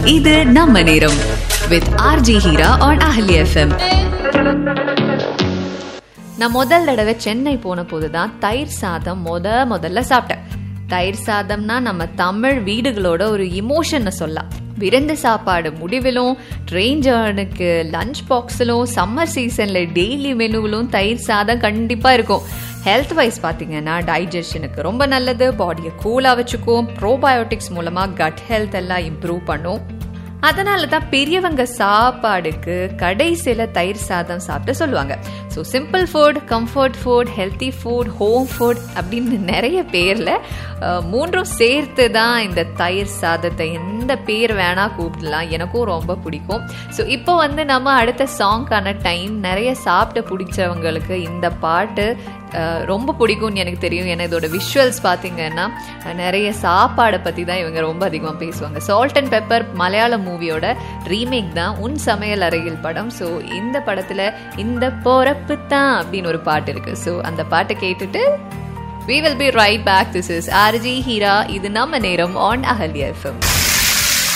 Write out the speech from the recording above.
இது நம்ம நேரம் with R J Heera on Ahali FM நான் முதல் தடவை சென்னை போன போது தான் தயிர் சாதம் முத முதல்ல சாப்பிட்டேன் தயிர் சாதம்னா நம்ம தமிழ் வீடுகளோட ஒரு இமோஷனை சொல்லலாம் விருந்து சாப்பாடு முடிவிலும் ட்ரெயின் ஜேர்னுக்கு லஞ்ச் பாக்ஸிலும் சம்மர் சீசனில் டெய்லி மெனுவிலும் தயிர் சாதம் கண்டிப்பாக இருக்கும் ஹெல்த் வைஸ் பார்த்தீங்கன்னா டைஜஷனுக்கு ரொம்ப நல்லது பாடியை கூலாக வச்சுக்கும் ப்ரோபயோட்டிக்ஸ் மூலமாக கட் ஹெல்த் எல்லாம் இம்ப்ரூவ் பண்ணும் அதனால தான் பெரியவங்க சாப்பாடுக்கு கடைசியில் தயிர் சாதம் சாப்பிட்டு சொல்லுவாங்க so simple food comfort food healthy food home food அப்படின்னு நிறைய பேரில் மூன்றும் சேர்த்து தான் இந்த தயிர் சாதத்தை எந்த பேர் வேணால் கூப்பிடலாம் எனக்கும் ரொம்ப பிடிக்கும் ஸோ இப்போ வந்து நம்ம அடுத்த சாங்க்கான டைம் நிறைய சாப்பிட்டு பிடிச்சவங்களுக்கு இந்த பாட்டு அஹ், ரொம்ப பிடிக்கும்னு எனக்கு தெரியும் ஏன்னா இதோட விஷுவல்ஸ் பார்த்தீங்கன்னா அஹ், நிறைய சாப்பாடை பற்றி தான் இவங்க ரொம்ப அதிகமாக பேசுவாங்க சால்ட் அண்ட் பெப்பர் மலையாள மூவியோட ரீமேக் தான் உன் சமையல் அறையில் படம் ஸோ இந்த படத்தில் இந்த பொறப்பு தான் அப்படின்னு ஒரு பாட்டு இருக்கு ஸோ அந்த பாட்டை கேட்டுட்டு we will be right back this is RG Heera இது நம்ம நேரம் on அஹல்யா எஃப்எம்